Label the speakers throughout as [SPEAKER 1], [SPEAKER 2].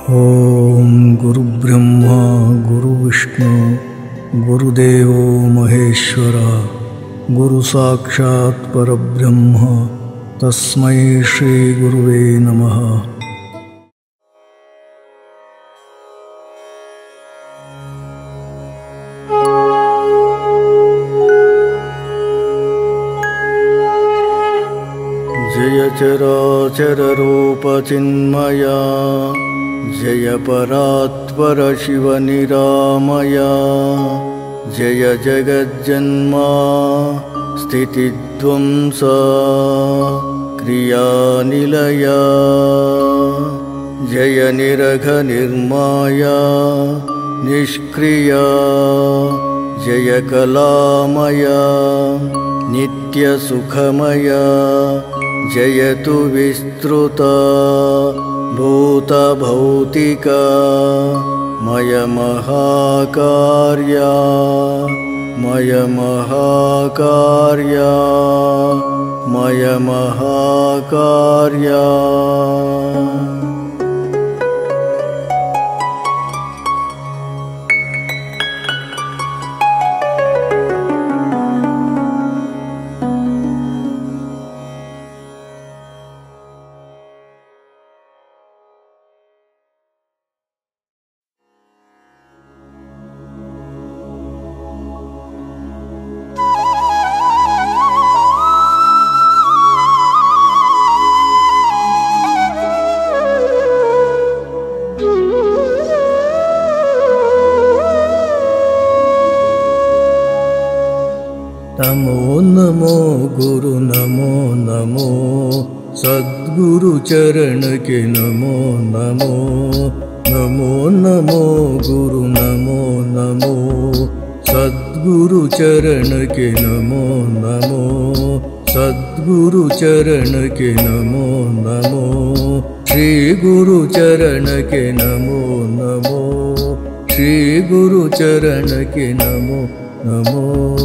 [SPEAKER 1] ॐ गुरुब्रह्मा गुरुविष्णु गुरुदेवो महेश्वर गुरुसाक्षात् परब्रह्म तस्मै श्रीगुरुवे नमः जय चराचररूपचिन्मया जय परात्परशिवनिरामया जय जगज्जन्मा स्थितिध्वंसा क्रियानिलया जय निरघनिर्माया निष्क्रिया जय कलामया नित्यसुखमया जयतु विस्तृता भूतभौतिका मयमहाकार्या मयमहाकार्या मयमहाकार्या नमो नमो गुरु नमो नमो सद्गुरु चरण के नमो नमो नमो नमो गुरु नमो नमो सद्गुरु चरण के नमो नमो सद्गुरु चरण के नमो नमो श्री गुरु चरण के नमो नमो श्री गुरु चरण के नमो नमो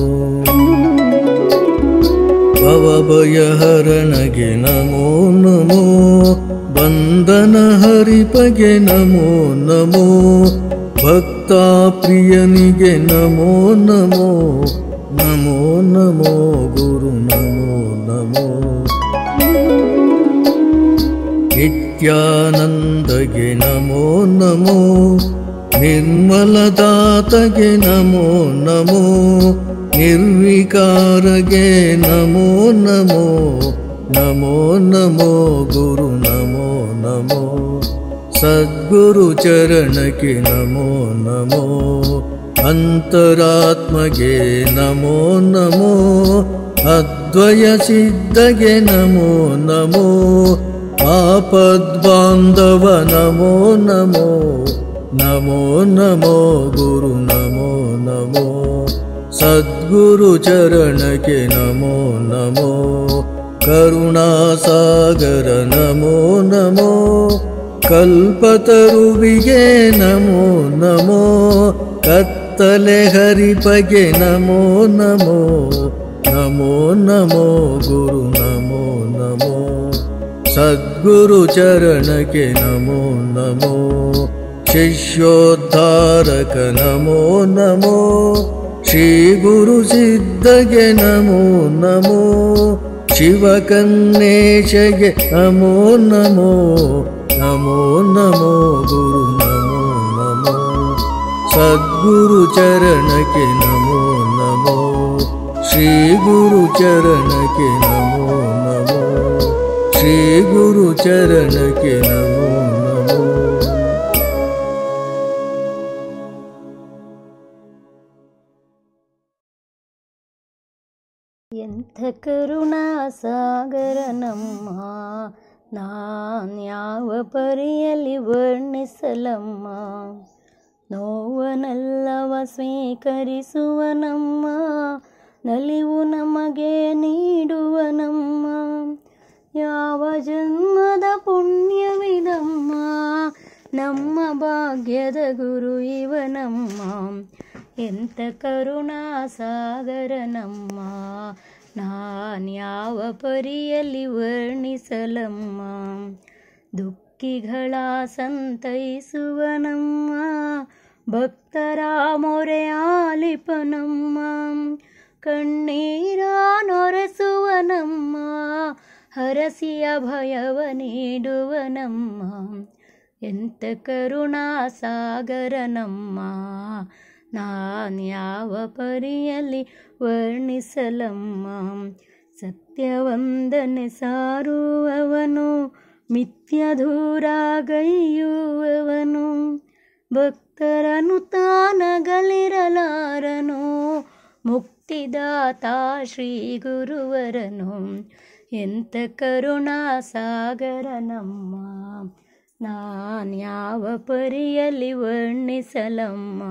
[SPEAKER 1] ಭವಭಯಹರಣಗೆ ನಮೋ ನಮೋ ಬಂಧನ ಹರಿಪಗೆ ನಮೋ ನಮೋ ಭಕ್ತ ಪ್ರಿಯನಿಗೆ ನಮೋ ನಮೋ ನಮೋ ನಮೋ ಗುರು ನಮೋ ನಮೋ ನಿತ್ಯಾನಂದಗೆ ನಮೋ ನಮೋ ನಿರ್ಮಲದಾತಗೆ ನಮೋ ನಮೋ ನಿರ್ವಿಕಾರಗೆ ನಮೋ ನಮೋ ನಮೋ ನಮೋ ಗುರು ನಮೋ ನಮೋ ಸದ್ಗುರು ಚರಣಕ್ಕೆ ನಮೋ ನಮೋ ಅಂತರಾತ್ಮಗೆ ನಮೋ ನಮೋ ಅದ್ವಯ ಸಿದ್ಧಗೆ ನಮೋ ನಮೋ ಆಪದ್ಬಾಂಧವ ನಮೋ ನಮೋ ನಮೋ ನಮೋ ಗುರು ನಮೋ ನಮೋ ಸದ್ಗುರು ಚರಣಕ್ಕೆ ನಮೋ ನಮೋ ಕರುಣಾಸಾಗರ ನಮೋ ನಮೋ ಕಲ್ಪತರುವಿಗೆ ನಮೋ ನಮೋ ಕತ್ತಲೆ ಹರಿಪಗೆ ನಮೋ ನಮೋ ನಮೋ ನಮೋ ಗುರು ನಮೋ ನಮೋ ಸದ್ಗುರು ಚರಣಕ್ಕೆ ನಮೋ ನಮೋ ಶಿಷ್ಯೋದ್ಧಾರಕ ನಮೋ ನಮೋ ಶ್ರೀ ಗುರು ಸಿದ್ಧಗೆ ನಮೋ ನಮೋ ಶಿವಕನ್ನೇಶಗೆ ನಮೋ ನಮೋ ನಮೋ ನಮೋ ಗುರು ನಮೋ ನಮೋ ಸದ್ಗುರು ಚರಣಕ್ಕೆ ನಮೋ ನಮೋ ಶ್ರೀ ಗುರು ಚರಣಕ್ಕೆ ನಮೋ ನಮೋ ಶ್ರೀ ಗುರು ಚರಣಕ್ಕೆ ನಮೋ ನಮೋ
[SPEAKER 2] ಎಂಥ ಕರುಣಾ ಸಾಗರ ನಮ್ಮ ನಾನ್ಯಾವ ಪರಿಯಲ್ಲಿ ವರ್ಣಿಸಲಮ್ಮ ನೋವನೆಲ್ಲವ ಸ್ವೀಕರಿಸುವ ನಮ್ಮ ನಲಿವು ನಮಗೆ ನೀಡುವ ನಮ್ಮ ಯಾವ ಜನ್ಮದ ಪುಣ್ಯವಿದಮ್ಮ ನಮ್ಮ ಭಾಗ್ಯದ ಗುರು ಇವನಮ್ಮ ಎಂಥ ಕರುಣಾ ಸಾಗರ ನಮ್ಮ ನಾನ್ಯಾವ ಪರಿಯಲ್ಲಿ ವರ್ಣಿಸಲಮ್ಮ ದುಃಖ ಹಕ್ಕಿಗಳ ಸಂತೈಸುವ ನಮ್ಮ ಭಕ್ತರ ಮೊರೆ ಆಲಿಪನಮ್ಮ ಕಣ್ಣೀರ ನೊರೆಸುವ ನಮ್ಮ ಹರಸಿಯ ಭಯವ ನೀಡುವ ನಮ್ಮ ಎಂತ ಕರುಣಾ ಸಾಗರ ನಮ್ಮ ನಾನ್ಯಾವ ಪರಿಯಲ್ಲಿ ವರ್ಣಿಸಲಮ್ಮ ಸತ್ಯವಂದನೆ ಸಾರುವವನು ಮಿಥ್ಯಧೂರಾಗೈಯುವವನು ಭಕ್ತರನು ತಾನಗಲಿರಲಾರನು ಮುಕ್ತಿದಾತ ಶ್ರೀ ಗುರುವರನು ಎಂತ ಕರುಣಾ ಸಾಗರ ನಮ್ಮ ನಾನ್ಯಾವ ಪರಿಯಲ್ಲಿ ವರ್ಣಿಸಲಮ್ಮ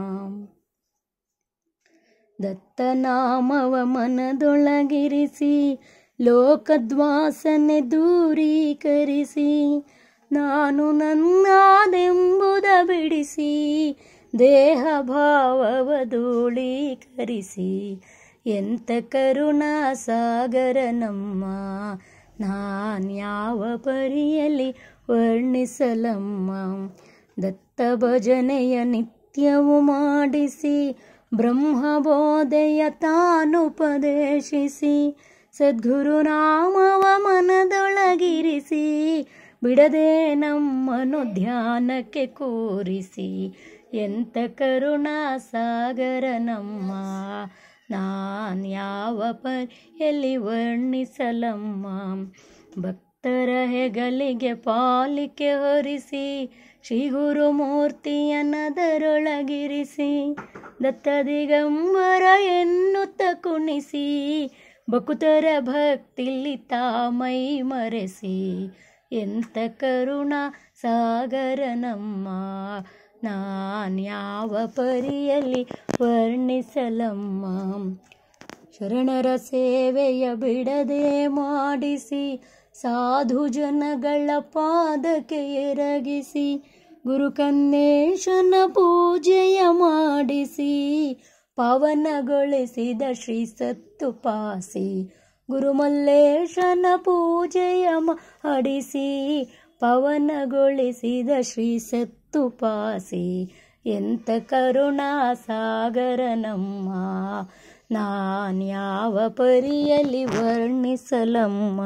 [SPEAKER 2] ದತ್ತನಾಮವ ಮನದೊಳಗಿರಿಸಿ ಲೋಕದ್ವಾಸನೆ ದೂರೀಕರಿಸಿ ನಾನು ನನ್ನಾದೆಂಬುದ ಬಿಡಿಸಿ ದೇಹ ಭಾವವ ಧೂಳೀಕರಿಸಿ ಎಂತ ಕರುಣಾ ಸಾಗರ ನಮ್ಮ ನಾನ್ಯಾವ ಪರಿಯಲ್ಲಿ ವರ್ಣಿಸಲಮ್ಮ ದತ್ತ ಭಜನೆಯ ನಿತ್ಯವು ಮಾಡಿಸಿ ಬ್ರಹ್ಮಬೋಧೆಯ ತಾನುಪದೇಶಿಸಿ ಸದ್ಗುರುನಾಮವ ಮನದೊಳಗಿರಿಸಿ ಬಿಡದೆ ನಮ್ಮನು ಧ್ಯಾನಕ್ಕೆ ಕೂರಿಸಿ ಎಂತ ಕರುಣಾ ಸಾಗರ ನಮ್ಮ ನಾನ್ಯಾವ ಪರಿಯಲ್ಲಿ ವರ್ಣಿಸಲಮ್ಮ ಭಕ್ತರ ಹೆಗಲಿಗೆ ಪಾಲಿಕೆ ಹೊರಿಸಿ ಶ್ರೀ ಗುರುಮೂರ್ತಿಯ ನದರೊಳಗಿರಿಸಿ ದತ್ತ ದಿಗಂಬರ ಎನ್ನುತ್ತ ಕುಣಿಸಿ ಬಕುತರ ಭಕ್ತಿಲಿ ತಾಮೈ ಮರೆಸಿ ಎಂತ ಕರುಣಾ ಸಾಗರ ನಮ್ಮ ನಾನ್ಯಾವ ಪರಿಯಲ್ಲಿ ವರ್ಣಿಸಲಮ್ಮ ಶರಣರ ಸೇವೆಯ ಬಿಡದೆ ಮಾಡಿಸಿ ಸಾಧು ಜನಗಳ ಪಾದಕ್ಕೆ ಎರಗಿಸಿ ಗುರುಕನ್ನೇಶನ ಪೂಜೆಯ ಮಾಡಿಸಿ ಪಾವನಗೊಳಿಸಿದ ಶ್ರೀ ಸತ್ತು ಪಾಸಿ ಗುರುಮಲ್ಲೇಶನ ಪೂಜೆಯ ಮಾಡಿಸಿ ಪವನಗೊಳಿಸಿದ ಶ್ರೀ ಸತ್ತು ಪಾಸಿ ಎಂತ ಕರುಣಾ ಸಾಗರ ನಮ್ಮ ನಾನ್ಯಾವ ಪರಿಯಲ್ಲಿ ವರ್ಣಿಸಲಮ್ಮ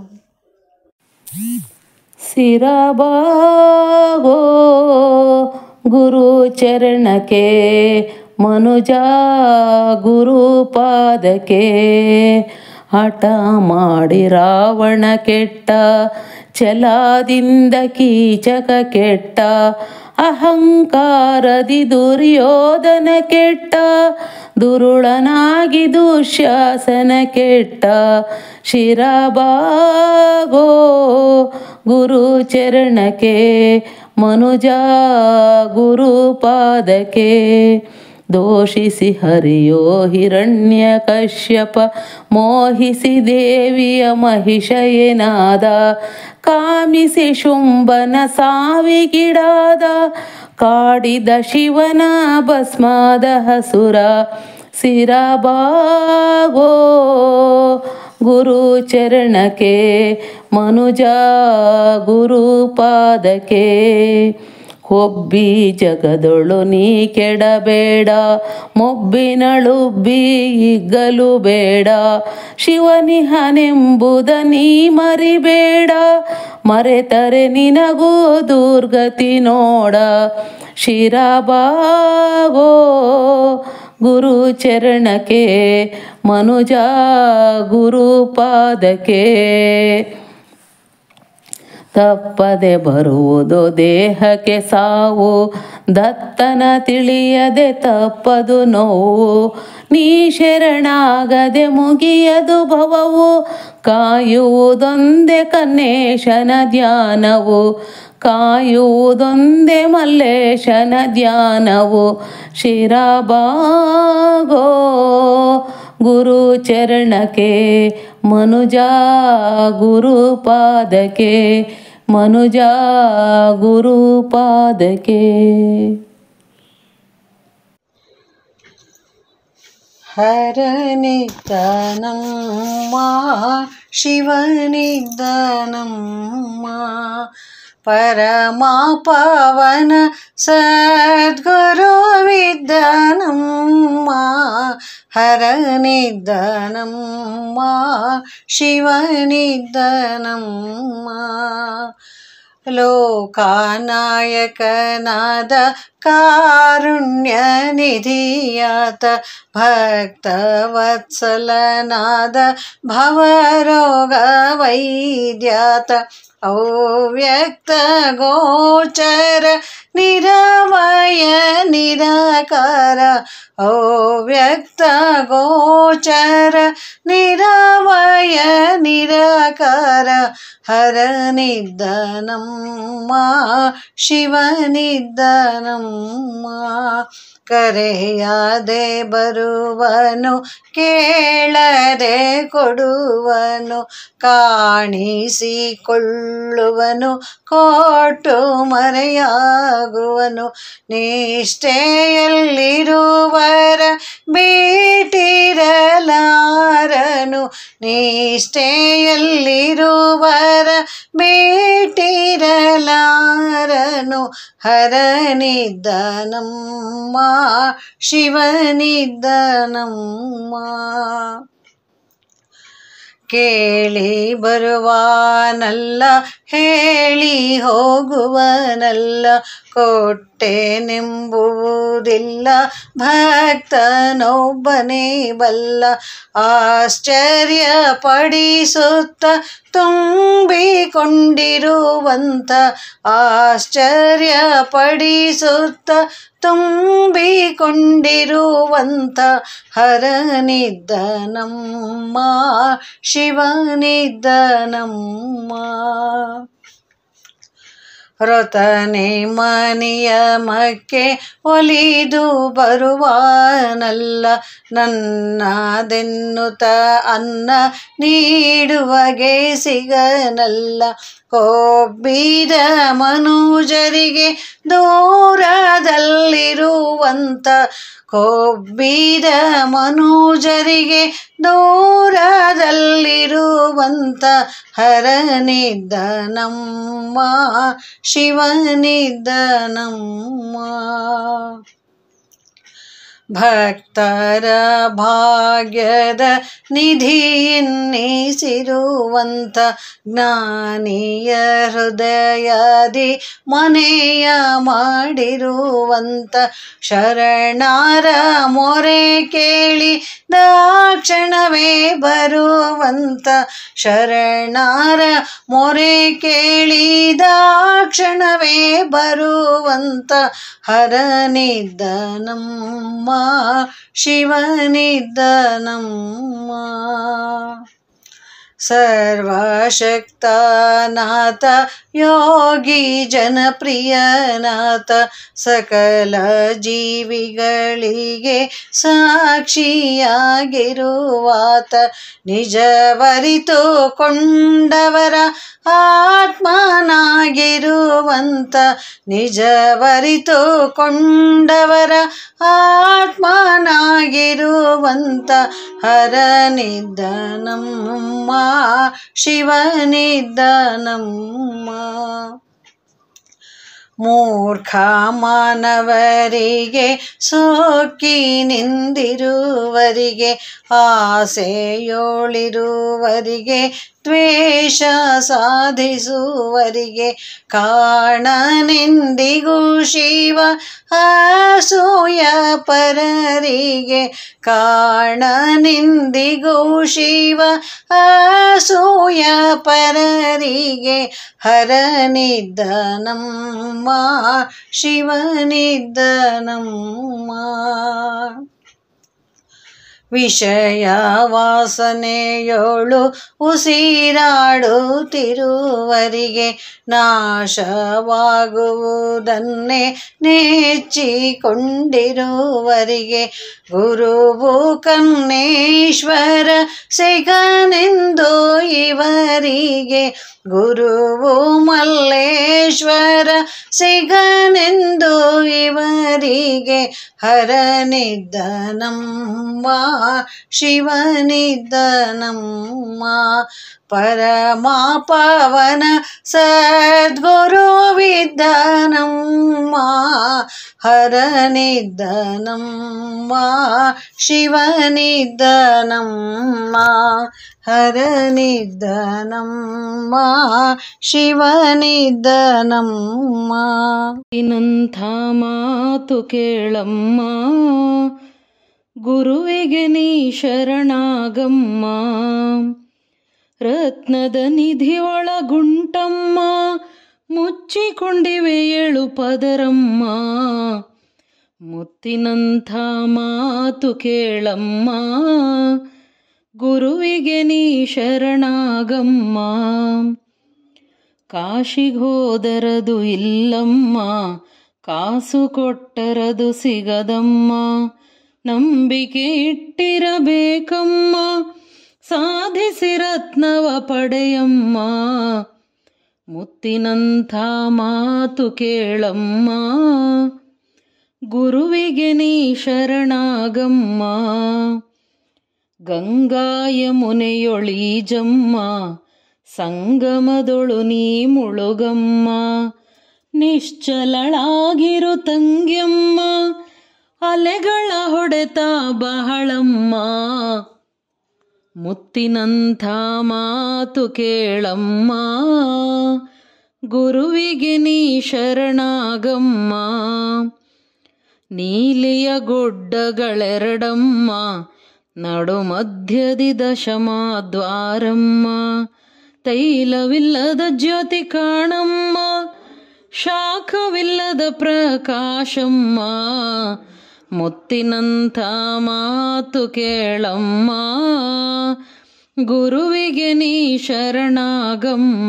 [SPEAKER 3] ಸಿರಬಾಗೋ ಗುರು ಚರಣಕ್ಕೆ ಮನುಜ ಗುರು ಪಾದಕ್ಕೆ ಹಠ ಮಾಡಿ ರಾವಣ ಕೆಟ್ಟ ಛಲದಿಂದ ಕೀಚಕ ಕೆಟ್ಟ ಅಹಂಕಾರದಿ ದುರ್ಯೋಧನ ಕೆಟ್ಟ ದುರುಳನಾಗಿ ದುಶ್ಯಾಸನ ಕೆಟ್ಟ ಶಿರಬಾಗೋ ಗುರು ಚರಣಕ್ಕೆ ಮನುಜ ಗುರು ಪಾದಕ್ಕೆ ದೋಷಿಸಿ ಹರಿಯೋ ಹಿರಣ್ಯ ಕಶ್ಯಪ ಮೋಹಿಸಿ ದೇವಿಯ ಮಹಿಷ ಏನಾದ ಕಾಮಿಸಿ ಶುಂಭನ ಸಾವಿಗಿಡಾದ ಕಾಡಿದ ಶಿವನ ಭಸ್ಮಾದ ಹಸುರ ಸಿರಬಾಗೋ ಗುರು ಚರಣಕ್ಕೆ ಮನುಜ ಗುರು ಪಾದಕ್ಕೆ ಒಬ್ಬಿ ಜಗದೊಳು ನೀ ಕೆಡಬೇಡ ಮೊಬ್ಬಿನಳುಬ್ಬಿ ಇಗ್ಗಲು ಬೇಡ ಶಿವನಿಹನೆಂಬುದ ನೀ ಮರಿಬೇಡ ಮರೆತರೆ ನಿನಗೂ ದುರ್ಗತಿ ನೋಡ ಶಿರಬಾಗೋ ಗುರು ಚರಣಕ್ಕೆ ಮನುಜ ಗುರು ಪಾದಕ್ಕೆ ತಪ್ಪದೆ ಬರುವುದು ದೇಹಕ್ಕೆ ಸಾವು ದತ್ತನ ತಿಳಿಯದೆ ತಪ್ಪದು ನೋವು ನೀ ಶರಣಾಗದೆ ಮುಗಿಯದು ಭವವು ಕಾಯುವುದೊಂದೇ ಕನ್ನೇಶನ ಧ್ಯಾನವು ಕಾಯುವುದೊಂದೇ ಮಲ್ಲೇಶನ ಧ್ಯಾನವು ಶಿರಬಾಗೋ ಗುರು ಚರಣಕ್ಕೆ ಮನುಜ ಗುರು ಪಾದಕ್ಕೆ ಮನುಜ ಗುರು ಪಾದಕ್ಕೆ
[SPEAKER 4] ಹರನಿದ್ದನಮ್ಮ ಶಿವನಿದ್ದನಮ್ಮ ಪರಮ ಪವನ ಸದ್ಗುರುವಿದ್ದನಮ್ಮ ಹರನಿದ್ದನಮ್ಮ ಶಿವನಿದ್ದನಮ್ಮ ಲೋಕಾನಾಯಕನಾದ ಕಾರುಣ್ಯ ನಿಧಿಯಾತ ಭಕ್ತವತ್ಸಲನಾದ ಭವರೋಗ ವೈದ್ಯಾತ ಅವ್ಯಕ್ತ ಗೋಚರ ನಿರವಯ ನಿರಾಕಾರ ಅವ್ಯಕ್ತ ಗೋಚರ ನಿರವಯ ನಿರಾಕಾರ ಹರನಿದ್ದನಮ್ಮ ಶಿವನಿದ್ದನಮ್ಮ ಕರೆಯಾದೆ ಬರುವನು ಕೇಳದೆ ಕೊಡುವನು ಕಾಣಿಸಿಕೊಳ್ಳುವನು ಕೊಟ್ಟು ಮರೆಯಾಗುವನು ನಿಷ್ಠೆಯಲ್ಲಿರುವರ ಬೇಟಿರಲಾರನು ನಿಷ್ಠೆಯಲ್ಲಿರುವರ ಬೇಟಿರಲಾರನು ಹರನಿದ್ದನಮ್ಮ ಶಿವನಿದ್ದನಮ್ಮ ಕೇಳಿ ಬರುವಾನಲ್ಲ ಹೇಳಿ ಹೋಗುವನಲ್ಲ ಕೊಟ್ಟೆನೆಂಬುವುದಿಲ್ಲ ಭಕ್ತನೊಬ್ಬನೇ ಬಲ್ಲ ಆಶ್ಚರ್ಯ ಪಡಿಸುತ್ತ ತುಂಬಿಕೊಂಡಿರುವಂತ ಆಶ್ಚರ್ಯ ಪಡಿಸುತ್ತ ತುಂಬಿಕೊಂಡಿರುವಂತ ಹರನಿದ್ದನಮ್ಮ ಶಿವನಿದ್ದನಮ್ಮ ರತನೆ ಮನಿಯಮಕ್ಕೆ ಒಲಿದು ಬರುವಾನಲ್ಲ ನನ್ನದೆನ್ನುತ್ತ ಅನ್ನ ನೀಡುವಗೆ ಸಿಗನಲ್ಲ ಕೊಬ್ಬಿದ ಮನುಜರಿಗೆ ದೂರದಲ್ಲಿರುವಂತ ಕೊಬ್ಬಿದ ಮನುಜರಿಗೆ ದೂರದಲ್ಲಿರುವಂತ ಹರನಿದ್ದನಮ್ಮ ಶಿವನಿದ್ದನಮ್ಮ ಭಕ್ತರ ಭಾಗ್ಯದ ನಿಧಿಯನ್ನಿಸಿರುವಂತ ಜ್ಞಾನಿಯ ಹೃದಯದಿ ಮನೆಯ ಮಾಡಿರುವಂತ ಶರಣರ ಮೊರೆ ಕೇಳಿ ದಾಕ್ಷಣವೇ ಬರುವಂತ ಶರಣರ ಮೊರೆ ಕೇಳಿ ದಾಕ್ಷಣವೇ ಬರುವಂತ ಹರನಿದ್ದನಮ್ಮ ಶಿವನಿದ್ದನಮ್ಮ ಸರ್ವಶಕ್ತನಾಥ ಯೋಗಿ ಜನಪ್ರಿಯನಾಥ ಸಕಲ ಜೀವಿಗಳಿಗೆ ಸಾಕ್ಷಿಯಾಗಿರುವಾತ ನಿಜವರಿತುಕೊಂಡವರ ಆತ್ಮನಾಗಿರುವಂತ ನಿಜವರಿತುಕೊಂಡವರ ಆತ್ಮನಾಗಿರುವಂತ ಹರನಿದ್ದನಮ್ಮ ಶಿವನಿದ್ದನಮ್ಮ ಮೂರ್ಖ ಮಾನವರಿಗೆ ಸೋಕಿ ನಿಂದಿರುವರಿಗೆ ಆಸೆಯೋಳಿರುವರಿಗೆ ದ್ವೇಷ ಸಾಧಿಸುವರಿಗೆ ಕಾರಣನೆಂದಿಗೂ ಶಿವ ಅಸೂಯ ಪರರಿಗೆ ಕಾರಣನೆಂದಿಗೂ ಶಿವ ಅಸೂಯ ಪರರಿಗೆ ಹರನಿದ್ದನಮ್ಮ ಶಿವನಿದ್ದನಮ್ಮ ವಿಷಯ ವಾಸನೆಯೋಳು ಉಸಿರಾಡುತ್ತಿರುವರಿಗೆ ನಾಶವಾಗುವುದನ್ನೇ ನೆಚ್ಚಿಕೊಂಡಿರುವರಿಗೆ ಗುರುವು ಕನ್ನೇಶ್ವರ ಸಿಗನೆಂದು ಇವರಿಗೆ ಗುರುವು ಮಲ್ಲೇಶ್ವರ ಸಿಗನೆಂದು ಇವರಿಗೆ ಹರನಿದ್ದನಮ್ಮ ಶಿವನಿದ್ದನಮ್ಮ ಪರಮ ಪವನ ಸದ್ಗುರುವಿದ್ದನಮ್ಮ ಹರನಿದ್ದನಮ್ಮ ಶಿವನಿದ್ದನಮ್ಮ ಹರನಿದ್ದನಮ್ಮ ಶಿವನಿದ್ದನಮ್ಮ
[SPEAKER 3] ಇನಂಥ ಮಾತು ಕೇಳಮ್ಮ ಗುರುವಿಗೆ ನೀ ಶರಣಾಗಮ್ಮ ರತ್ನದ ನಿಧಿ ಒಳಗುಂಟಮ್ಮ ಮುಚ್ಚಿಕೊಂಡಿವೆ ಏಳು ಪದರಮ್ಮ ಮುತ್ತಿನಂಥ ಮಾತು ಕೇಳಮ್ಮ ಗುರುವಿಗೆ ನೀ ಶರಣಾಗಮ್ಮ ಕಾಶಿಗೋದರದು ಇಲ್ಲಮ್ಮ ಕಾಸು ಕೊಟ್ಟರದು ಸಿಗದಮ್ಮ ನಂಬಿಕೆ ಇಟ್ಟಿರಬೇಕಮ್ಮ ಸಾಧಿಸಿ ರತ್ನವ ಪಡೆಯಮ್ಮ ಮುತ್ತಿನಂಥ ಮಾತು ಕೇಳಮ್ಮ ಗುರುವಿಗೆ ನೀ ಶರಣಾಗಮ್ಮ ಗಂಗಾಯ ಮುನೆಯೊಳೀಜಮ್ಮ ಸಂಗಮದೊಳು ನೀ ಮುಳುಗಮ್ಮ ನಿಶ್ಚಲಳಾಗಿರು ತಂಗ್ಯಮ್ಮ ಅಲೆಗಳ ಹೊಡೆತ ಬಹಳಮ್ಮ ಮುತ್ತಿನಂಥ ಮಾತು ಕೇಳಮ್ಮ ಗುರುವಿಗೆ ನೀ ಶರಣಾಗಮ್ಮ ನೀಲಿಯ ಗುಡ್ಡಗಳೆರಡಮ್ಮ ನಡು ಮಧ್ಯದಿ ದಶಮಾದ್ವಾರಮ್ಮ ತೈಲವಿಲ್ಲದ ಜ್ಯೋತಿ ಕಾಣಮ್ಮ ಶಾಖವಿಲ್ಲದ ಪ್ರಕಾಶಮ್ಮ ಮುತ್ತಿನಂಥ ಮಾತು ಕೇಳಮ್ಮ ಗುರುವಿಗೆ ನೀ ಶರಣಾಗಮ್ಮ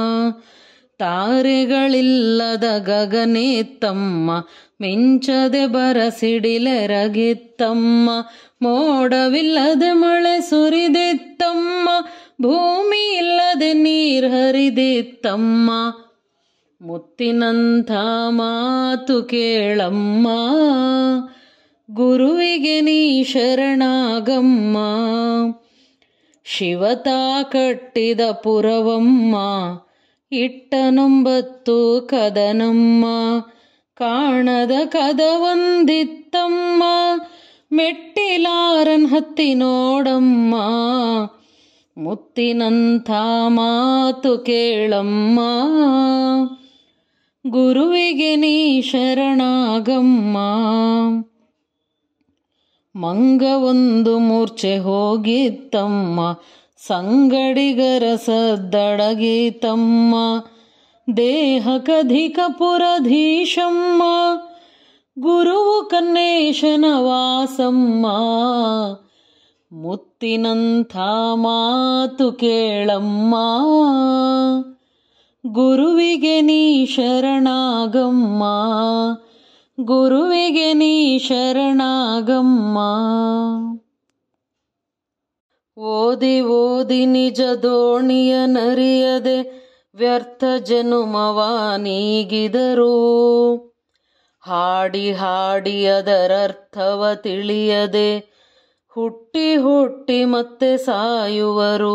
[SPEAKER 3] ತಾರೆಗಳಿಲ್ಲದ ಗಗನೆತ್ತಮ್ಮ ಮಿಂಚದೆ ಬರಸಿಡಿಲೆರಗಿತ್ತಮ್ಮ ಮೋಡವಿಲ್ಲದೆ ಮಳೆ ಸುರಿದಿತ್ತಮ್ಮ ಭೂಮಿ ಇಲ್ಲದೆ ನೀರ್ ಹರಿದಿತ್ತಮ್ಮ ಮುತ್ತಿನಂಥ ಮಾತು ಕೇಳಮ್ಮ ಗುರುವಿಗೆ ನೀ ಶರಣಾಗಮ್ಮ ಶಿವತಾ ಕಟ್ಟಿದ ಪುರವಮ್ಮ ಇಟ್ಟನೊಂಬತ್ತು ಕದನಮ್ಮ ಕಾಣದ ಕದವೊಂದಿತ್ತಮ್ಮ ಮೆಟ್ಟಿಲಾರನ್ ಹತ್ತಿ ನೋಡಮ್ಮ ಮುತ್ತಿನಂಥ ಮಾತು ಕೇಳಮ್ಮ ಗುರುವಿಗೆ ನೀ ಶರಣಾಗಮ್ಮ ಮಂಗ ಒಂದು ಮೂರ್ಛೆ ಹೋಗಿತ್ತಮ್ಮ ಸಂಗಡಿಗರ ಸದ್ದಡಗೀತಮ್ಮ ದೇಹಕಧಿಕ ಪುರಧೀಶಮ್ಮ ಗುರುವು ಕನ್ನೇಶನ ವಾಸಮ್ಮ ಮುತ್ತಿನಂಥ ಮಾತು ಕೇಳಮ್ಮ ಗುರುವಿಗೆ ನೀ ಶರಣಾಗಮ್ಮ ಗುರುವಿಗೆ ನೀ ಶರಣಾಗಮ್ಮ ಓದಿ ಓದಿ ನಿಜ ದೋಣಿಯ ನರಿಯದೆ ವ್ಯರ್ಥ ಜನುಮವ ನೀಗಿದರು ಹಾಡಿ ಹಾಡಿ ಅದರರ್ಥವ ತಿಳಿಯದೆ ಹುಟ್ಟಿ ಹುಟ್ಟಿ ಮತ್ತೆ ಸಾಯುವರು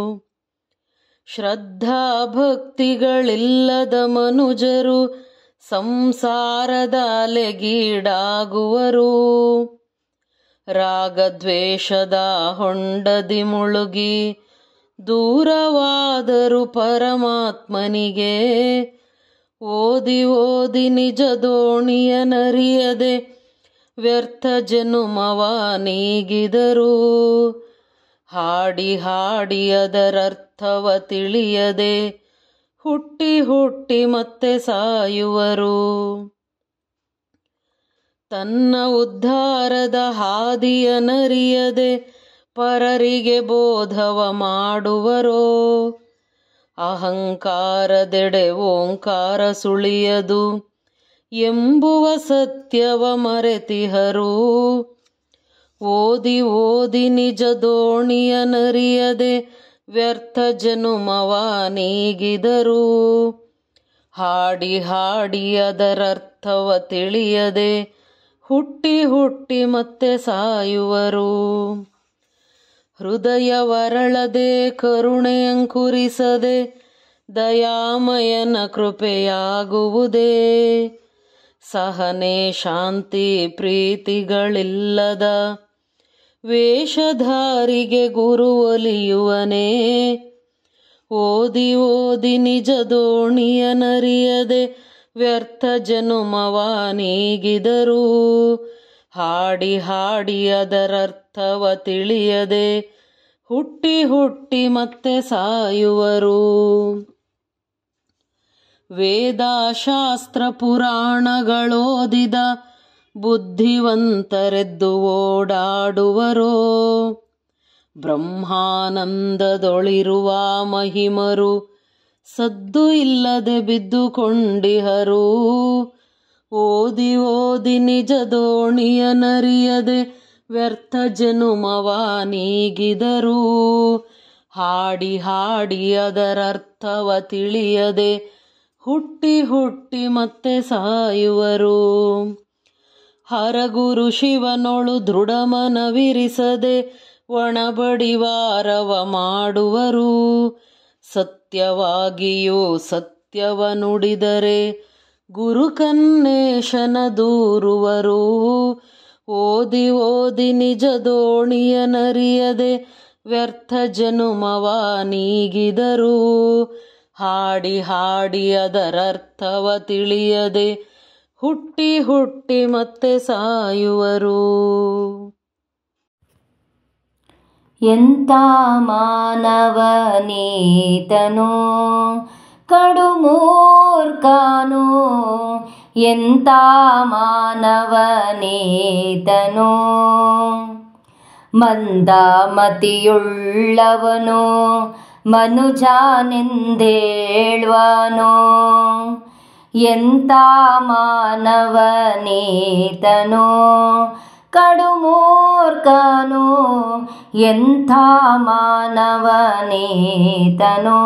[SPEAKER 3] ಶ್ರದ್ಧಾ ಭಕ್ತಿಗಳಿಲ್ಲದ ಮನುಜರು ಸಂಸಾರದ ಅಲೆಗೀಡಾಗುವರು ರಾಗದ್ವೇಷದ ಹೊಂಡದಿ ಮುಳುಗಿ ದೂರವಾದರು ಪರಮಾತ್ಮನಿಗೆ ಓದಿ ಓದಿ ನಿಜ ದೋಣಿಯ ನರಿಯದೆ ವ್ಯರ್ಥ ಜನುಮವ ನೀಗಿದರು ಹಾಡಿ ಹಾಡಿ ಅದರರ್ಥವ ತಿಳಿಯದೆ ಹುಟ್ಟಿ ಹುಟ್ಟಿ ಮತ್ತೆ ಸಾಯುವರು ತನ್ನ ಉದ್ಧಾರದ ಹಾದಿಯ ನರಿಯದೆ ಪರರಿಗೆ ಬೋಧವ ಮಾಡುವರೋ ಅಹಂಕಾರದೆಡೆ ಓಂಕಾರ ಸುಳಿಯದು ಎಂಬುವ ಸತ್ಯವ ಮರೆತಿಹರು ಓದಿ ಓದಿ ನಿಜ ದೋಣಿಯ ನರಿಯದೆ ವ್ಯರ್ಥ ಜನುಮವ ನೀಗಿದರು ಹಾಡಿ ಹಾಡಿ ಅದರರ್ಥವ ತಿಳಿಯದೆ ಹುಟ್ಟಿ ಹುಟ್ಟಿ ಮತ್ತೆ ಸಾಯುವರು ಹೃದಯವರಳದೆ ಕರುಣೆ ಅಂಕುರಿಸದೆ ದಯಾಮಯನ ಕೃಪೆಯಾಗುವುದೇ ಸಹನೆ ಶಾಂತಿ ಪ್ರೀತಿಗಳಿಲ್ಲದ ವೇಷಧಾರಿಗೆ ಗುರು ಒಲಿಯುವನೇ ಓದಿ ಓದಿ ನಿಜ ದೋಣಿಯನರಿಯದೆ ವ್ಯರ್ಥ ಜನುಮವ ನೀಗಿದರು ಹಾಡಿ ಹಾಡಿ ಅದರರ್ಥವ ತಿಳಿಯದೆ ಹುಟ್ಟಿ ಹುಟ್ಟಿ ಮತ್ತೆ ಸಾಯುವರು ವೇದಶಾಸ್ತ್ರ ಪುರಾಣಗಳೋದಿದ ಬುದ್ಧಿವಂತರೆದ್ದು ಓಡಾಡುವರೋ ಬ್ರಹ್ಮಾನಂದದೊಳಿರುವ ಮಹಿಮರು ಸದ್ದು ಇಲ್ಲದೆ ಬಿದ್ದುಕೊಂಡಿಹರು ಓದಿ ಓದಿ ನಿಜ ದೋಣಿಯನರಿಯದೆ ವ್ಯರ್ಥ ಜನುಮವ ನೀಗಿದರು ಹಾಡಿ ಹಾಡಿ ಅದರರ್ಥವ ತಿಳಿಯದೆ ಹುಟ್ಟಿ ಹುಟ್ಟಿ ಮತ್ತೆ ಸಾಯುವರು ಹರಗುರು ಶಿವನೊಳು ದೃಢಮನವಿರಿಸದೆ ಒಣಬಡಿವಾರವ ಮಾಡುವರು ಸತ್ಯವಾಗಿಯೂ ಸತ್ಯವ ನುಡಿದರೆ ಗುರು ಕನ್ನೇಶನ ದೂರುವರು ಓದಿ ಓದಿ ನಿಜ ದೋಣಿಯನರಿಯದೆ ವ್ಯರ್ಥ ಜನುಮವ ನೀಗಿದರು ಹಾಡಿ ಹಾಡಿ ಅದರರ್ಥವ ತಿಳಿಯದೆ ಹುಟ್ಟಿ ಹುಟ್ಟಿ ಮತ್ತೆ ಸಾಯುವರು
[SPEAKER 2] ಎಂಥ ಮಾನವನೀತನು ಕಡುಮೂರ್ಖನು ಎಂಥ ಮಾನವನೀತನು ಮಂದಮತಿಯುಳ್ಳವನು ಮನುಜನೆಂದೇಳ್ವನು ಎಂಥ ಮಾನವನೀತನು ಕಡುಮೂರ್ಖನು ಎಂಥ ಮಾನವನೀತನು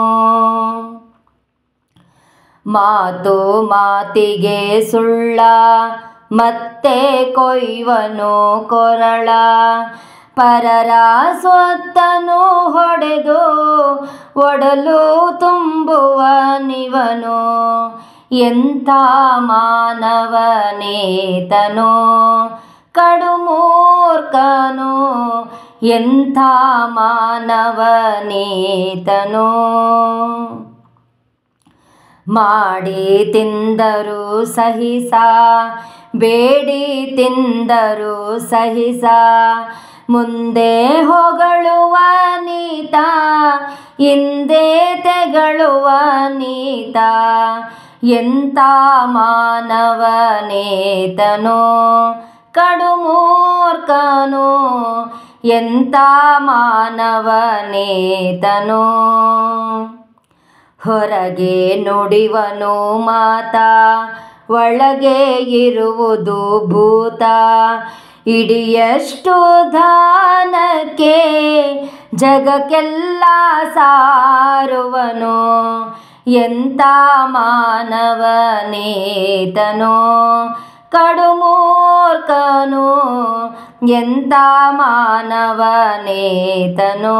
[SPEAKER 2] ಮಾತು ಮಾತಿಗೆ ಸುಳ್ಳ ಮತ್ತೆ ಕೊಯ್ವನು ಕೊರಳ ಪರರ ಸ್ವತ್ತನು ಹೊಡೆದು ಒಡಲು ತುಂಬುವ ನಿವನು ಎಂಥ ಮಾನವನೇತನು ಕಡುಮೂರ್ಖನು ಎಂಥ ಮಾನವನೇತನು ಮಾಡಿ ತಿಂದರು ಸಹಿಸ ಬೇಡಿ ತಿಂದರು ಸಹಿಸ ಮುಂದೆ ಹೊಗಳುವ ನೀತ ಹಿಂದೆ ತೆಗಳುವ ನೀತ ಎಂಥ ಮಾನವನೇತನೋ ಕಡುಮೂರ್ಖನು ಎಂಥ ಮಾನವನೇತನೋ ಹೊರಗೆ ನುಡಿವನು ಮಾತ ಒಳಗೆ ಇರುವುದು ಭೂತ ಇಡಿಯಷ್ಟು ದಾನಕ್ಕೆ ಜಗಕ್ಕೆಲ್ಲ ಸಾರುವನು ಎಂಥ ಮಾನವನೇತನೋ ಕಡುಮೂರ್ಖನು ಎಂಥ ಮಾನವನೇತನೋ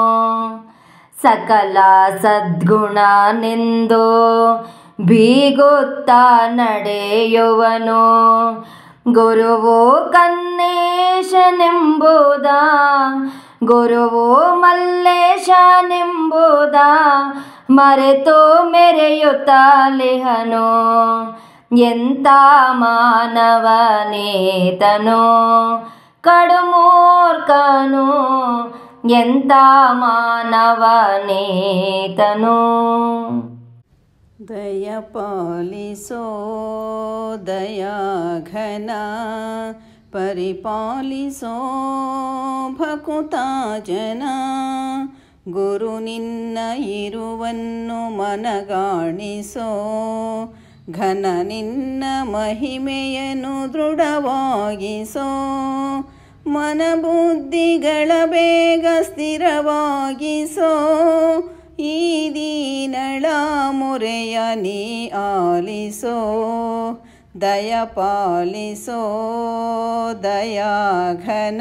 [SPEAKER 2] ಸಕಲ ಸದ್ಗುಣನೆಂದು ಬೀಗುತ್ತ ನಡೆಯುವನು ಗುರುವು ಕನ್ನೇಶನೆಂಬುದ ಗುರುವು ಮಲ್ಲೇಶನೆಂಬುದ ಮರೆತು ಮೆರೆಯುತ್ತಲಿಹನು ಎಂಥ ಮಾನವನೇತನೋ ಕಡುಮೂರ್ಖನು ಎಂಥ ಮಾನವನೇತನು
[SPEAKER 5] ದಯ ಪಾಲಿಸೋ ದಯಾಘನ ಪರಿಪಾಲಿಸೋ ಭಕುತ ಜನ ಗುರು ನಿನ್ನ ಇರುವನ್ನು ಮನಗಾಣಿಸೋ ಘನ ನಿನ್ನ ಮಹಿಮೆಯನ್ನು ದೃಢವಾಗಿಸೋ ಮನಬುದ್ಧಿಗಳ ಬೇಗ ಸ್ಥಿರವಾಗಿಸೋ ಈ ದೀನಳ ಮೊರೆಯ ನೀ ಆಲಿಸೋ ದಯ ಪಾಲಿಸೋ ದಯಾಘನ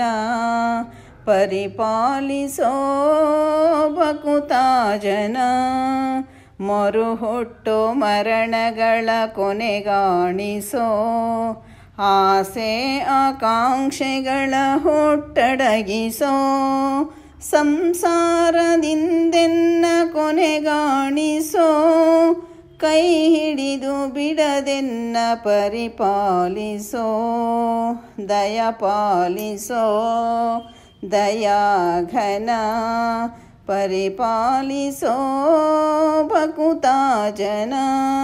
[SPEAKER 5] ಪರಿಪಾಲಿಸೋ ಬಕುತಾ ಜನ ಮರುಹುಟ್ಟು ಮರಣಗಳ ಕೊನೆಗಾಣಿಸೋ ಆಸೆ ಆಕಾಂಕ್ಷೆಗಳ ಹುಟ್ಟಡಗಿಸೋ ಸಂಸಾರದಿಂದೆನ್ನ ಕೊನೆಗಾಣಿಸೋ ಕೈ ಹಿಡಿದು ಬಿಡದೆನ್ನ ಪರಿಪಾಲಿಸೋ ದಯ ಪಾಲಿಸೋ ದಯಾಘನ ಪರಿಪಾಲಿಸೋ ಬಕುತಾ ಜನ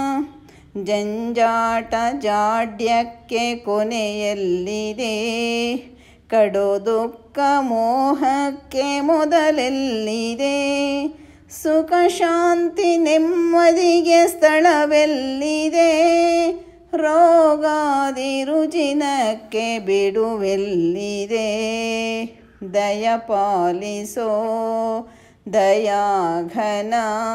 [SPEAKER 5] ಜಂಜಾಟ ಜಾಡ್ಯಕ್ಕೆ ಕೊನೆಯಲ್ಲಿದೆ ಕಡು ದುಃಖ ಮೋಹಕ್ಕೆ ಮೊದಲೆಲ್ಲಿದೆ ಸುಖ ಶಾಂತಿ ನೆಮ್ಮದಿಗೆ ಸ್ಥಳವೆಲ್ಲಿದೆ ರೋಗಾದಿ ರುಜಿನಕ್ಕೆ ಬಿಡುವೆಲ್ಲಿದೆ ದಯ ಪಾಲಿಸೋ ದಯಾಘನ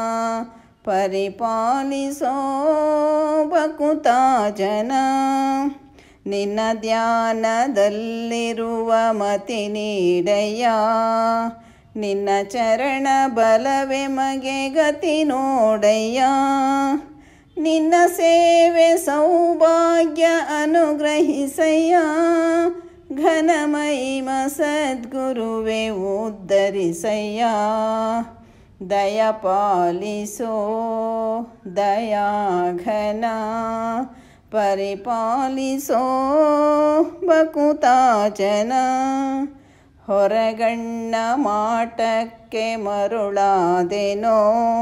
[SPEAKER 5] ಪರಿಪಾಲಿಸೋ ಬಕುತಾ ಜನ ನಿನ್ನ ಧ್ಯಾನದಲ್ಲಿರುವ ಮತಿ ನೀಡಯ್ಯ ನಿನ್ನ ಚರಣ ಬಲವೇ ಮಗೆ ಗತಿ ನೋಡಯ್ಯ ನಿನ್ನ ಸೇವೆ ಸೌಭಾಗ್ಯ ಅನುಗ್ರಹಿಸಯ್ಯ ಘನಮಹಿಮ ಸದ್ಗುರುವೆ ಉದ್ಧರಿಸಯ್ಯ ದಯ ಪಾಲಿಸೋ ದಯಾಘನ ಪರಿಪಾಲಿಸೋ ಬಕುತಾ ಜನ ಹೊರಗಣ್ಣ ಮಾಟಕ್ಕೆ ಮರುಳಾದೆನೋ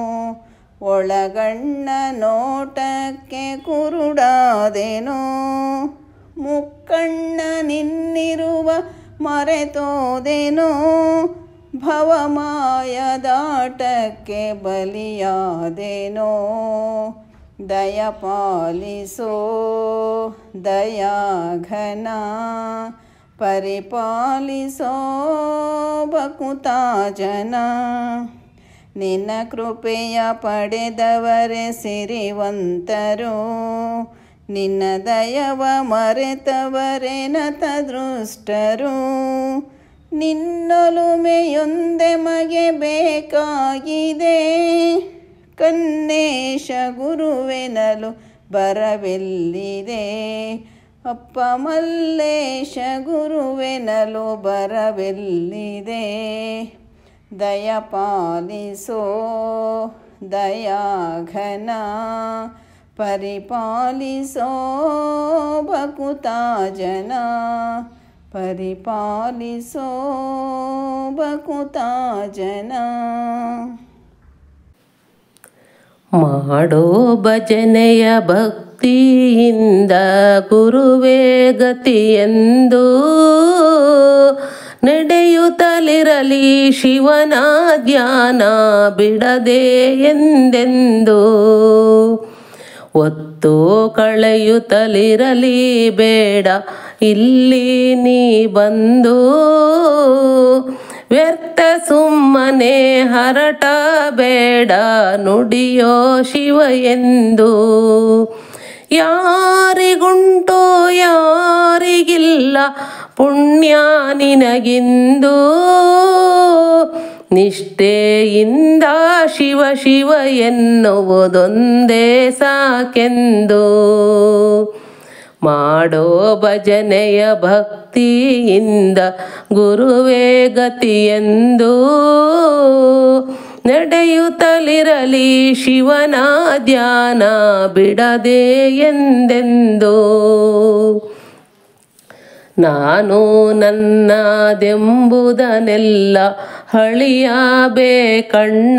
[SPEAKER 5] ಒಳಗಣ್ಣ ನೋಟಕ್ಕೆ ಕುರುಡಾದೆನೋ ಮುಕ್ಕಣ್ಣ ನಿನ್ನಿರುವ ಮರೆತೋದೆನೋ ಭವಮಾಯದಾಟಕ್ಕೆ ಬಲಿಯಾದೆನೋ ದಯ ಪಾಲಿಸೋ ದಯಾಘನ ಪರಿಪಾಲಿಸೋ ಬಕುತಾ ಜನ ನಿನ್ನ ಕೃಪೆಯ ಪಡೆದವರೇ ಸಿರಿವಂತರು ನಿನ್ನ ದಯವ ಮರೆತವರೇ ನತ ದೃಷ್ಟರು ನಿನ್ನೊಲುಮೆಯೊಂದೆ ಮಗೆ ಬೇಕಾಗಿದೆ ಕನ್ನೇಶ ಗುರುವೆನಲು ಬರವೆಲ್ಲಿದೆ ಅಪ್ಪ ಮಲ್ಲೇಶ ಗುರುವೆನಲು ಬರವೆಲ್ಲಿದೆ ದಯ ಪಾಲಿಸೋ ದಯಾಘನ ಪರಿಪಾಲಿಸೋ ಬಕುತಾ ಜನ ಪರಿಪಾಲಿಸೋ ಬಕುತಾ ಜನ
[SPEAKER 6] ಮಾಡೋ ಭಜನೆಯ ಭಕ್ತಿಯಿಂದ ಗುರುವೇ ಗತಿಯೆಂದು ನಡೆಯುತ್ತಲಿರಲಿ ಶಿವನ ಧ್ಯಾನ ಬಿಡದೆ ಎಂದೆಂದು ಒತ್ತು ಕಳೆಯುತ್ತಲಿರಲಿ ಬೇಡ ಇಲ್ಲಿ ನೀ ಬಂದು ವ್ಯರ್ಥ ಸುಮ್ಮನೆ ಹರಟ ಬೇಡ ನುಡಿಯೋ ಶಿವ ಎಂದು ಯಾರಿಗುಂಟೋ ಯಾರಿಗಿಲ್ಲ ಪುಣ್ಯ ನಿನಗಿಂದು ನಿಷ್ಠೆಯಿಂದ ಶಿವ ಶಿವ ಎನ್ನುವುದೊಂದೇ ಸಾಕೆಂದು ಮಾಡೋ ಭಜನೆಯ ಭಕ್ತಿಯಿಂದ ಗುರುವೇ ಗತಿಯೆಂದು ನಡೆಯುತ್ತಲಿರಲಿ ಶಿವನ ಧ್ಯಾನ ಬಿಡದೆ ಎಂದೆಂದು ನಾನು ನನ್ನದೆಂಬುದನ್ನೆಲ್ಲ ಹಳಿಯಬೇಕಣ್ಣ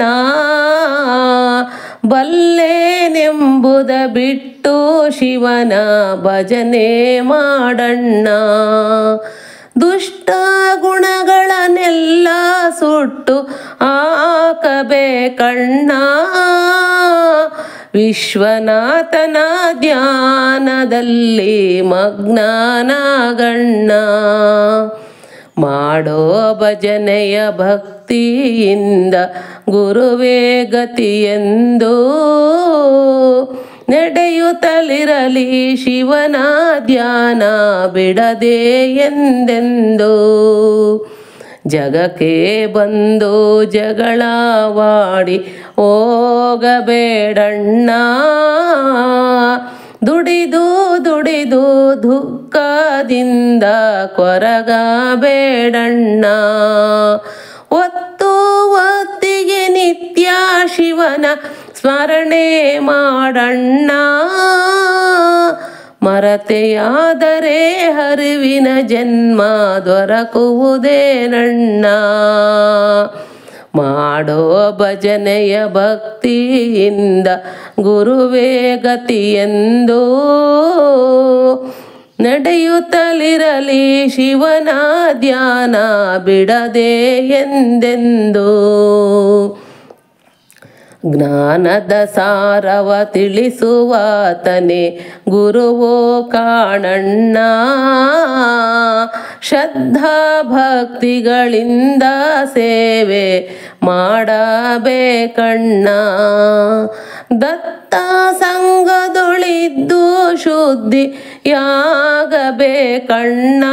[SPEAKER 6] ಬಲ್ಲೆನೆಂಬುದ ಬಿಟ್ಟು ಶಿವನ ಭಜನೆ ಮಾಡಣ್ಣ ದುಷ್ಟ ಗುಣಗಳನ್ನೆಲ್ಲ ಸುಟ್ಟು ಹಾಕಬೇಕಣ್ಣ ವಿಶ್ವನಾಥನ ಧ್ಯಾನದಲ್ಲಿ ಮಗ್ನಾನಾಗಣ್ಣ ಮಾಡೋ ಭಜನೆಯ ಭಕ್ತಿಯಿಂದ ಗುರುವೇ ಗತಿಯೆಂದು ನಡೆಯುತ್ತಲಿರಲಿ ಶಿವನ ಧ್ಯಾನ ಬಿಡದೆ ಎಂದೆಂದು ಜಗಕ್ಕೆ ಬಂದು ಜಗಳವಾಡಿ ಹೋಗಬೇಡಣ್ಣ ದುಡಿದು ದುಡಿದು ದುಃಖದಿಂದ ಕೊರಗಬೇಡಣ್ಣ ಒತ್ತು ಒತ್ತಿಗೆ ನಿತ್ಯ ಶಿವನ ಸ್ಮರಣೆ ಮಾಡಣ್ಣ ಮರತೆಯಾದರೆ ಹರಿವಿನ ಜನ್ಮ ದೊರಕುವುದೇನಣ್ಣ ಮಾಡೋ ಭಜನೆಯ ಭಕ್ತಿಯಿಂದ ಗುರುವೇ ಗತಿಯೆಂದು ನಡೆಯುತ್ತಲಿರಲಿ ಶಿವನ ಧ್ಯಾನ ಬಿಡದೆ ಎಂದೆಂದು ಜ್ಞಾನದ ಸಾರವ ತಿಳಿಸುವಾತನೆ ಗುರುವೋ ಕಾಣಣ್ಣ ಶ್ರದ್ಧಾ ಭಕ್ತಿಗಳಿಂದ ಸೇವೆ ಮಾಡಬೇಕಣ್ಣ ದತ್ತ ಸಂಘದೊಳಿದ್ದು ಶುದ್ಧಿಯಾಗಬೇಕಣ್ಣ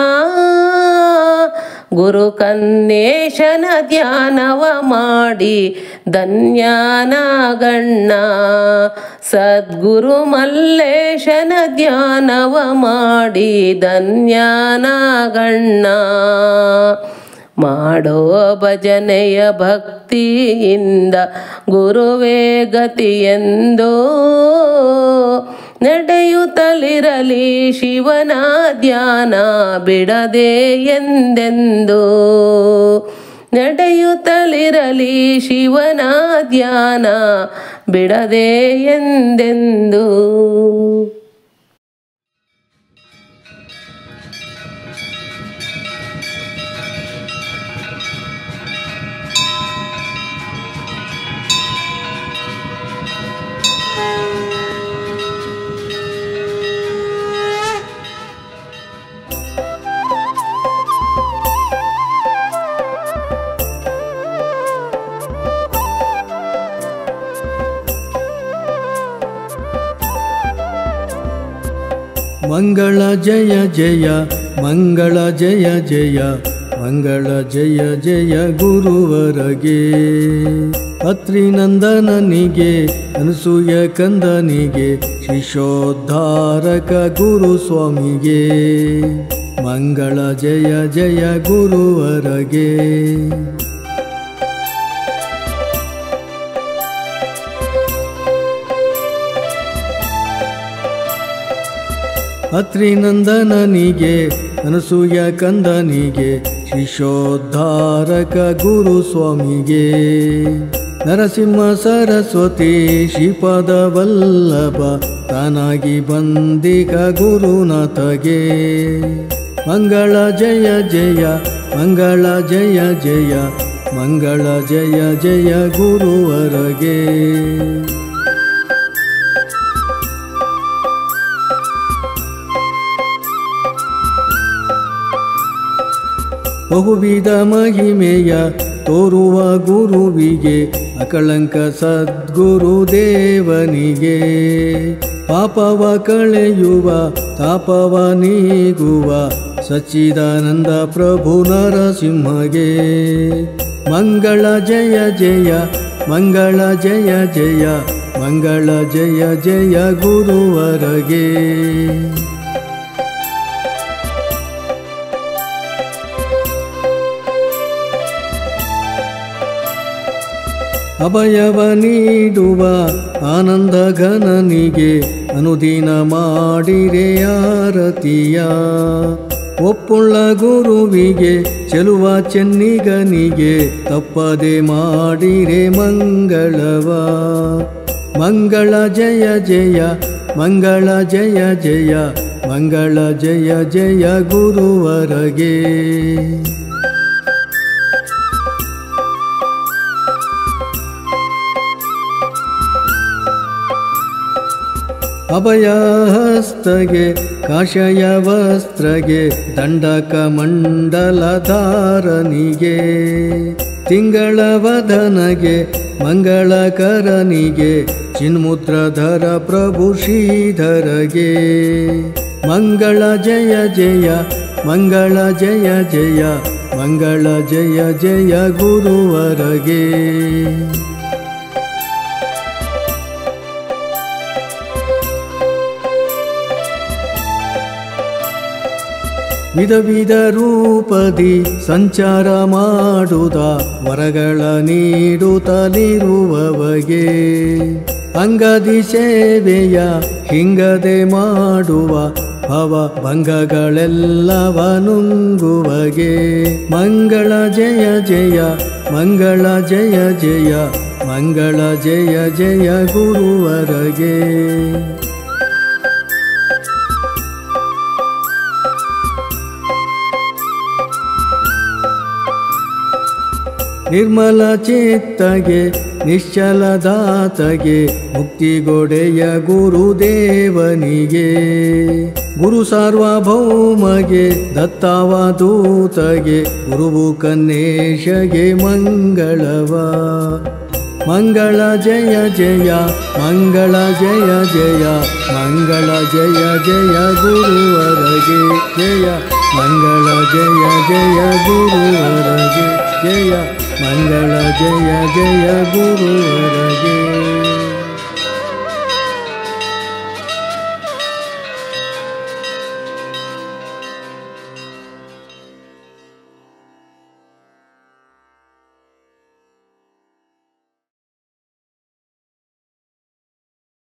[SPEAKER 6] ಗುರು ಕನ್ನೇಶನ ಧ್ಯಾನವ ಮಾಡಿ ಧನ್ಯನಾಗಣ್ಣ ಸದ್ಗುರು ಮಲ್ಲೇಶನ ಧ್ಯಾನವ ಮಾಡಿ ಧನ್ಯನಾಗಣ್ಣ ಮಾಡೋ ಭಜನೆಯ ಭಕ್ತಿಯಿಂದ ಗುರುವೇ ಗತಿಯೆಂದೋ ನಡೆಯುತ್ತಲಿರಲಿ ಶಿವನ ಧ್ಯಾನ ಬಿಡದೆ ಎಂದೆಂದು ನಡೆಯುತ್ತಲಿರಲಿ ಶಿವನ ಧ್ಯಾನ ಬಿಡದೆ ಎಂದೆಂದು
[SPEAKER 1] ಮಂಗಳ ಜಯ ಜಯ ಮಂಗಳ ಜಯ ಜಯ ಮಂಗಳ ಜಯ ಜಯ ಗುರುವರಗೆ ಅತ್ರಿನಂದನನಿಗೆ ಅನಸೂಯ ಕಂದನಿಗೆ ಶಿಶೋದ್ಧಾರಕ ಗುರು ಸ್ವಾಮಿಗೆ ಮಂಗಳ ಜಯ ಜಯ ಗುರುವರಗೆ ಅತ್ರಿನಂದನನಿಗೆ ಅನಸೂಯ ಕಂದನಿಗೆ ಶಿಶೋದ್ಧಾರಕ ಗುರು ಸ್ವಾಮಿಗೆ ನರಸಿಂಹ ಸರಸ್ವತಿ ಶ್ರೀಪದ ವಲ್ಲಭ ತಾನಾಗಿ ಬಂದಿಗ ಗುರುನಾಥಗೆ ಮಂಗಳ ಜಯ ಜಯ ಮಂಗಳ ಜಯ ಜಯ ಮಂಗಳ ಜಯ ಜಯ ಗುರುವರಗೆ ಬಹುವಿಧ ಮಹಿಮೆಯ ತೋರುವ ಗುರುವಿಗೆ ಅಕಳಂಕ ಸದ್ಗುರು ದೇವನಿಗೆ ಪಾಪವ ಕಳೆಯುವ ತಾಪವ ನೀಗುವ ಸಚ್ಚಿದಾನಂದ ಪ್ರಭು ನರಸಿಂಹಗೆ ಮಂಗಳ ಜಯ ಜಯ ಮಂಗಳ ಜಯ ಜಯ ಮಂಗಳ ಜಯ ಜಯ ಗುರುವರಗೆ ಅಭಯವ ನೀಡುವ ಆನಂದ ಘನನಿಗೆ ಅನುದಿನ ಮಾಡಿರೆ ಆರತಿಯ ಒಪ್ಪುಳ್ಳ ಗುರುವಿಗೆ ಚೆಲುವ ಚೆನ್ನಿಗನಿಗೆ ತಪ್ಪದೆ ಮಾಡಿರೆ ಮಂಗಳವ ಮಂಗಳ ಜಯ ಜಯ ಮಂಗಳ ಜಯ ಜಯ ಮಂಗಳ ಜಯ ಜಯ ಗುರುವರಗೆ ಅಭಯಹಸ್ತಗೆ ಕಾಷಯ ವಸ್ತ್ರಗೆ ದಂಡಕ ಮಂಡಲಧಾರನಿಗೆ ತಿಂಗಳ ವದನಗೆ ಮಂಗಳಕರನಿಗೆ ಚಿನ್ಮುದ್ರಧರ ಪ್ರಭು ಶ್ರೀಧರಗೆ ಮಂಗಳ ಜಯ ಜಯ ಮಂಗಳ ಜಯ ಜಯ ಮಂಗಳ ಜಯ ಜಯ ಗುರುವರಗೆ ವಿಧ ವಿಧ ರೂಪದಿ ಸಂಚಾರ ಮಾಡುದ ವರಗಳ ನೀಡುತ್ತಲಿರುವವಗೆ ಅಂಗದಿ ಸೇವೆಯ ಹಿಂಗದೆ ಮಾಡುವ ಭವ ಭಂಗಗಳೆಲ್ಲವ ನುಂಗುವಗೆ ಮಂಗಳ ಜಯ ಜಯ ಮಂಗಳ ಜಯ ಜಯ ಮಂಗಳ ಜಯ ಜಯ ಗುರುವರಗೆ ನಿರ್ಮಲ ಚಿತ್ತಗೆ ನಿಶ್ಚಲದಾತಗೆ ಮುಕ್ತಿಗೊಡೆಯ ಗುರುದೇವನಿಗೆ ಗುರು ಸಾರ್ವಭೌಮಗೆ ದತ್ತಾವಧೂತಗೆ ಗುರುವು ಕನ್ನೇಶಗೆ ಮಂಗಳವ ಮಂಗಳ ಜಯ ಜಯ ಮಂಗಳ ಜಯ ಜಯ ಮಂಗಳ ಜಯ ಜಯ ಗುರುವರಗೆ ಜಯ ಮಂಗಳ ಜಯ ಜಯ ಗುರುವರಗೆ ಜಯ ಮಂಗಳ ಜಯ ಜಯ ಗುರುವರಗೆ